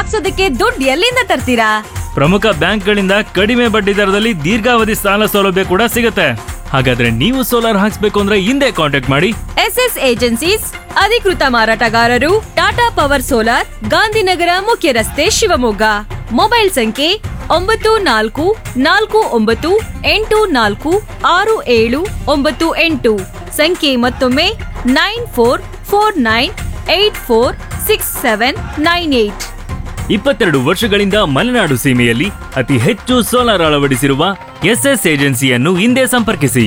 ಹಾಕ್ಸೋದಕ್ಕೆ ದುಡ್ಡು ಎಲ್ಲಿಂದ ತರ್ತೀರಾ ಪ್ರಮುಖ ಬ್ಯಾಂಕ್ಗಳಿಂದ ಕಡಿಮೆ ಬಡ್ಡಿ ದರದಲ್ಲಿ ದೀರ್ಘಾವಧಿ ಸಾಲ ಸೌಲಭ್ಯ ಕೂಡ ಸಿಗುತ್ತೆ ಹಾಗಾದ್ರೆ ನೀವು ಸೋಲಾರ್ ಹಾಕ್ಸ್ಬೇಕು ಅಂದ್ರೆ ಹಿಂದೆ ಕಾಂಟ್ಯಾಕ್ಟ್ ಮಾಡಿ ಎಸ್ ಎಸ್ ಏಜೆನ್ಸೀಸ್ ಅಧಿಕೃತ ಮಾರಾಟಗಾರರು ಟಾಟಾ ಪವರ್ ಸೋಲಾರ್ ಗಾಂಧಿನಗರ ಮುಖ್ಯ ರಸ್ತೆ ಶಿವಮೊಗ್ಗ ಮೊಬೈಲ್ ಸಂಖ್ಯೆ ಒಂಬತ್ತು ನಾಲ್ಕು ನಾಲ್ಕು ಒಂಬತ್ತು ಎಂಟು ನಾಲ್ಕು ಆರು ಏಳು ಒಂಬತ್ತು ಎಂಟು ಸಂಖ್ಯೆ ಮತ್ತೊಮ್ಮೆ nine four four nine eight four six seven nine eight ಇಪ್ಪತ್ತೆರಡು ವರ್ಷಗಳಿಂದ ಮಲೆನಾಡು ಸೀಮೆಯಲ್ಲಿ ಅತಿ ಹೆಚ್ಚು ಸೋಲಾರ್ ಅಳವಡಿಸಿರುವ ಎಸ್ಎಸ್ ಏಜೆನ್ಸಿಯನ್ನು ಹಿಂದೆ ಸಂಪರ್ಕಿಸಿ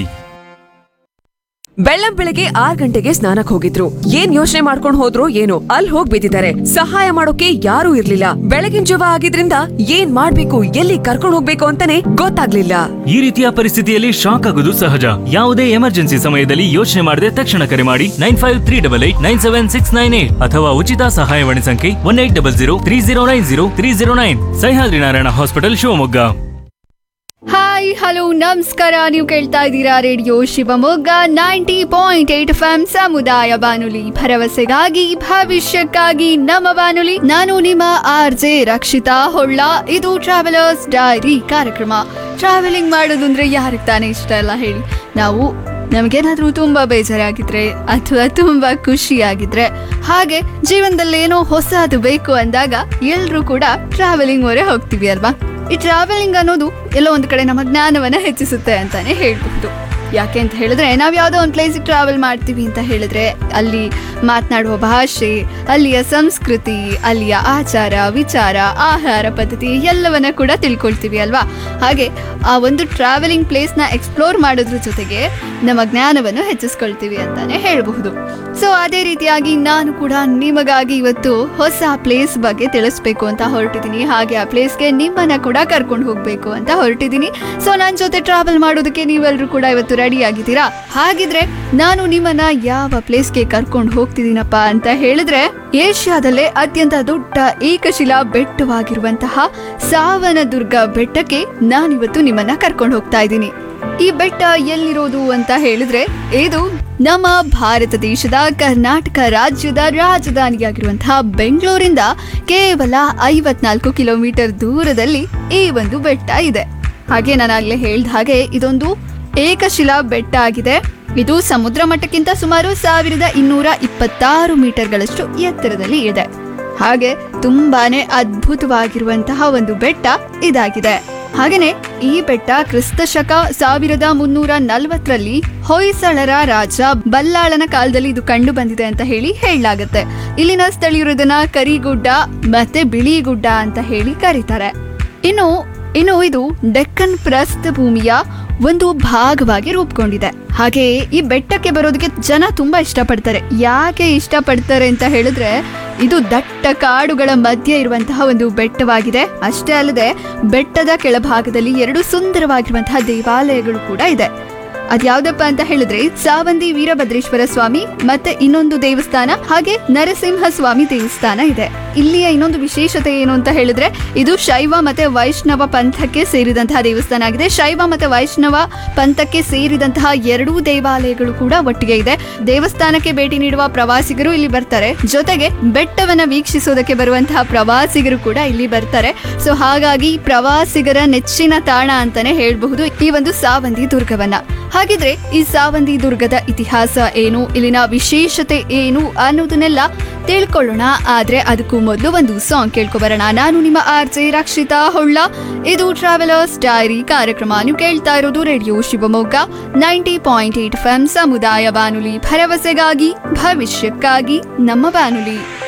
ಬೆಳ್ಳಂ ಬೆಳಗ್ಗೆ ಆರ್ ಗಂಟೆಗೆ ಸ್ನಾನಕ್ ಹೋಗಿದ್ರು ಏನ್ ಯೋಚನೆ ಮಾಡ್ಕೊಂಡ್ ಹೋದ್ರು ಏನೋ ಅಲ್ಲಿ ಹೋಗ್ ಬಿದ್ದಿದ್ದಾರೆ ಸಹಾಯ ಮಾಡೋಕೆ ಯಾರೂ ಇರ್ಲಿಲ್ಲ ಬೆಳಗಿನ ಜವ ಆಗಿದ್ರಿಂದ ಏನ್ ಮಾಡ್ಬೇಕು ಎಲ್ಲಿ ಕರ್ಕೊಂಡ್ ಹೋಗ್ಬೇಕು ಅಂತಾನೆ ಗೊತ್ತಾಗ್ಲಿಲ್ಲ ಈ ರೀತಿಯ ಪರಿಸ್ಥಿತಿಯಲ್ಲಿ ಶಾಕ್ ಆಗೋದು ಸಹಜ ಯಾವುದೇ ಎಮರ್ಜೆನ್ಸಿ ಸಮಯದಲ್ಲಿ ಯೋಚನೆ ಮಾಡದೆ ತಕ್ಷಣ ಕರೆ ಮಾಡಿ nine five three double eight nine seven six nine eight ಅಥವಾ ಉಚಿತ ಸಹಾಯವಾಣಿ ಸಂಖ್ಯೆ one eight double zero three zero nine zero three zero nine Sahyadri Narayana hospital Shivamogga hi hello ನಮಸ್ಕಾರ ನೀವು ಕೇಳ್ತಾ ಇದ್ದೀರಾ radio Shivamogga ninety point eight F M ಸಮುದಾಯ ಬಾನುಲಿ ಭರವಸೆಗಾಗಿ ಭವಿಷ್ಯಕ್ಕಾಗಿ ನಮ್ಮ ಬಾನುಲಿ ನಾನು ನಿಮ್ಮ ಆರ್ ಜೆ ರಕ್ಷಿತಾ ಹೊಳ್ಳ ಇದು ಟ್ರಾವೆಲರ್ಸ್ ಡೈರಿ ಕಾರ್ಯಕ್ರಮ ಟ್ರಾವೆಲಿಂಗ್ ಮಾಡೋದು ಅಂದ್ರೆ ಯಾರಿಗೆ ತಾನೇ ಇಷ್ಟ ಇಲ್ಲ ಹೇಳಿ ನಾವು ನಮಗೇನಾದ್ರೂ ತುಂಬಾ ಬೇಜಾರಾಗಿದ್ರೆ ಅಥವಾ ತುಂಬಾ ಖುಷಿಯಾಗಿದ್ರೆ ಹಾಗೆ ಜೀವನದಲ್ಲಿ ಏನೋ ಹೊಸದು ಬೇಕು ಅಂದಾಗ ಎಲ್ರೂ ಕೂಡ ಟ್ರಾವೆಲಿಂಗ್ ಮೊರೆ ಹೋಗ್ತೀವಿ ಅಲ್ವಾ ಈ ಟ್ರಾವೆಲಿಂಗ್ ಅನ್ನೋದು ಎಲ್ಲೋ ಒಂದು ಕಡೆ ನಮ್ಮ ಜ್ಞಾನವನ್ನ ಹೆಚ್ಚಿಸುತ್ತೆ ಅಂತಾನೆ ಹೇಳ್ಬಹುದು ಯಾಕೆ ಅಂತ ಹೇಳಿದ್ರೆ ನಾವು ಯಾವುದೋ ಒಂದು ಪ್ಲೇಸಿಗೆ ಟ್ರಾವೆಲ್ ಮಾಡ್ತೀವಿ ಅಂತ ಹೇಳಿದ್ರೆ ಅಲ್ಲಿ ಮಾತನಾಡುವ ಭಾಷೆ ಅಲ್ಲಿಯ ಸಂಸ್ಕೃತಿ ಅಲ್ಲಿಯ ಆಚಾರ ವಿಚಾರ ಆಹಾರ ಪದ್ಧತಿ ಎಲ್ಲವನ್ನ ಕೂಡ ತಿಳ್ಕೊಳ್ತೀವಿ ಅಲ್ವಾ ಹಾಗೆ ಆ ಒಂದು ಟ್ರಾವೆಲಿಂಗ್ ಪ್ಲೇಸ್ನ ಎಕ್ಸ್ಪ್ಲೋರ್ ಮಾಡೋದ್ರ ಜೊತೆಗೆ ನಮ್ಮ ಜ್ಞಾನವನ್ನು ಹೆಚ್ಚಿಸ್ಕೊಳ್ತೀವಿ ಅಂತಾನೆ ಹೇಳಬಹುದು ಸೊ ಅದೇ ರೀತಿಯಾಗಿ ನಾನು ಕೂಡ ನಿಮಗಾಗಿ ಇವತ್ತು ಹೊಸ ಪ್ಲೇಸ್ ಬಗ್ಗೆ ತಿಳಿಸ್ಬೇಕು ಅಂತ ಹೊರಟಿದ್ದೀನಿ ಹಾಗೆ ಆ ಪ್ಲೇಸ್ಗೆ ನಿಮ್ಮನ್ನ ಕೂಡ ಕರ್ಕೊಂಡು ಹೋಗ್ಬೇಕು ಅಂತ ಹೊರಟಿದ್ದೀನಿ ಸೊ ನನ್ನ ಜೊತೆ ಟ್ರಾವೆಲ್ ಮಾಡೋದಕ್ಕೆ ನೀವೆಲ್ಲರೂ ಕೂಡ ಇವತ್ತು ರೆಡಿ ಆಗಿದ್ದೀರಾ ಹಾಗಿದ್ರೆ ನಾನು ನಿಮ್ಮನ್ನ ಯಾವ ಪ್ಲೇಸ್ಗೆ ಕರ್ಕೊಂಡು ಹೋಗ್ತಿದ್ದೀನಪ್ಪ ಅಂತ ಹೇಳಿದ್ರೆ ಏಷ್ಯಾದಲ್ಲೇ ಅತ್ಯಂತ ದೊಡ್ಡ ಏಕಶಿಲಾ ಬೆಟ್ಟವಾಗಿರುವಂತಹ ಸಾವನದುರ್ಗ ಬೆಟ್ಟಕ್ಕೆ ನಾನಿವತ್ತು ನಿಮ್ಮನ್ನ ಕರ್ಕೊಂಡು ಹೋಗ್ತಾ ಇದ್ದೀನಿ ಈ ಬೆಟ್ಟ ಎಲ್ಲಿರೋದು ಅಂತ ಹೇಳಿದ್ರೆ ಇದು ನಮ್ಮ ಭಾರತ ದೇಶದ ಕರ್ನಾಟಕ ರಾಜ್ಯದ ರಾಜಧಾನಿಯಾಗಿರುವಂತಹ ಬೆಂಗಳೂರಿಂದ ಕೇವಲ ಐವತ್ನಾಲ್ಕು ಕಿಲೋಮೀಟರ್ ದೂರದಲ್ಲಿ ಈ ಒಂದು ಬೆಟ್ಟ ಇದೆ ಹಾಗೆ ನಾನು ಆಗ್ಲೇ ಹೇಳ್ದ ಹಾಗೆ ಇದೊಂದು ಏಕಶಿಲಾ ಬೆಟ್ಟ ಆಗಿದೆ ಇದು ಸಮುದ್ರ ಮಟ್ಟಕ್ಕಿಂತ ಸುಮಾರು ಸಾವಿರದ ಇನ್ನೂರ ಇಪ್ಪತ್ತಾರು ಮೀಟರ್ಗಳಷ್ಟು ಎತ್ತರದಲ್ಲಿ ಇದೆ ಹಾಗೆ ತುಂಬಾನೇ ಅದ್ಭುತವಾಗಿರುವಂತಹ ಒಂದು ಬೆಟ್ಟ ಇದಾಗಿದೆ ಹಾಗೇನೆ ಈ ಬೆಟ್ಟ ಕ್ರಿಸ್ತ ಶಕ ಸಾವಿರದ ಮುನ್ನೂರ ನಲವತ್ತರಲ್ಲಿ ಹೊಯ್ಸಳರ ರಾಜ ಬಲ್ಲಾಳನ ಕಾಲದಲ್ಲಿ ಇದು ಕಂಡು ಬಂದಿದೆ ಅಂತ ಹೇಳಿ ಹೇಳಲಾಗತ್ತೆ ಇಲ್ಲಿನ ಸ್ಥಳೀಯರು ಇದನ್ನ ಕರಿಗುಡ್ಡ ಮತ್ತೆ ಬಿಳಿಗುಡ್ಡ ಅಂತ ಹೇಳಿ ಕರೀತಾರೆ ಇನ್ನು ಇನ್ನು ಇದು ಡೆಕ್ಕನ್ ಪ್ರಸ್ಥಭೂಮಿಯ ಒಂದು ಭಾಗವಾಗಿ ರೂಪುಗೊಂಡಿದೆ ಹಾಗೆ ಈ ಬೆಟ್ಟಕ್ಕೆ ಬರೋದಕ್ಕೆ ಜನ ತುಂಬಾ ಇಷ್ಟಪಡ್ತಾರೆ ಯಾಕೆ ಇಷ್ಟಪಡ್ತಾರೆ ಅಂತ ಹೇಳಿದ್ರೆ ಇದು ದಟ್ಟ ಕಾಡುಗಳ ಮಧ್ಯೆ ಇರುವಂತಹ ಒಂದು ಬೆಟ್ಟವಾಗಿದೆ ಅಷ್ಟೇ ಅಲ್ಲದೆ ಬೆಟ್ಟದ ಕೆಳಭಾಗದಲ್ಲಿ ಎರಡು ಸುಂದರವಾಗಿರುವಂತಹ ದೇವಾಲಯಗಳು ಕೂಡ ಇದೆ ಅದ್ಯಾವ್ದಪ್ಪ ಅಂತ ಹೇಳಿದ್ರೆ ಸಾವಂದಿ ವೀರಭದ್ರೇಶ್ವರ ಸ್ವಾಮಿ ಮತ್ತೆ ಇನ್ನೊಂದು ದೇವಸ್ಥಾನ ಹಾಗೆ ನರಸಿಂಹ ಸ್ವಾಮಿ ದೇವಸ್ಥಾನ ಇದೆ ಇಲ್ಲಿಯ ಇನ್ನೊಂದು ವಿಶೇಷತೆ ಏನು ಅಂತ ಹೇಳಿದ್ರೆ ಇದು ಶೈವ ಮತ್ತೆ ವೈಷ್ಣವ ಪಂಥಕ್ಕೆ ಸೇರಿದಂತಹ ದೇವಸ್ಥಾನ ಆಗಿದೆ ಶೈವ ಮತ್ತೆ ವೈಷ್ಣವ ಪಂಥಕ್ಕೆ ಸೇರಿದಂತಹ ಎರಡೂ ದೇವಾಲಯಗಳು ಕೂಡ ಒಟ್ಟಿಗೆ ಇದೆ ದೇವಸ್ಥಾನಕ್ಕೆ ಭೇಟಿ ನೀಡುವ ಪ್ರವಾಸಿಗರು ಇಲ್ಲಿ ಬರ್ತಾರೆ ಜೊತೆಗೆ ಬೆಟ್ಟವನ್ನ ವೀಕ್ಷಿಸೋದಕ್ಕೆ ಬರುವಂತಹ ಪ್ರವಾಸಿಗರು ಕೂಡ ಇಲ್ಲಿ ಬರ್ತಾರೆ ಸೊ ಹಾಗಾಗಿ ಪ್ರವಾಸಿಗರ ನೆಚ್ಚಿನ ತಾಣ ಅಂತಾನೆ ಹೇಳಬಹುದು ಈ ಒಂದು ಸಾವಂದಿ ದುರ್ಗವನ್ನ ಹಾಗಿದ್ರೆ ಈ ಸಾವಂದಿ ದುರ್ಗದ ಇತಿಹಾಸ ಏನು ಇಲ್ಲಿನ ವಿಶೇಷತೆ ಏನು ಅನ್ನೋದನ್ನೆಲ್ಲ ತಿಳ್ಕೊಳ್ಳೋಣ ಆದ್ರೆ ಅದಕ್ಕೂ ಮೊದಲು ಒಂದು ಸಾಂಗ್ ಕೇಳ್ಕೊಬರೋಣ ನಾನು ನಿಮ್ಮ ಆರ್ ಜೆ ರಕ್ಷಿತಾ ಹೊಳ್ಳ ಇದು ಟ್ರಾವೆಲರ್ಸ್ ಡೈರಿ ಕಾರ್ಯಕ್ರಮ ನೀವು ಕೇಳ್ತಾ ಇರೋದು radio Shivamogga ninety point eight F ಸಮುದಾಯ ಬಾನುಲಿ ಭರವಸೆಗಾಗಿ ಭವಿಷ್ಯಕ್ಕಾಗಿ ನಮ್ಮ ಬಾನುಲಿ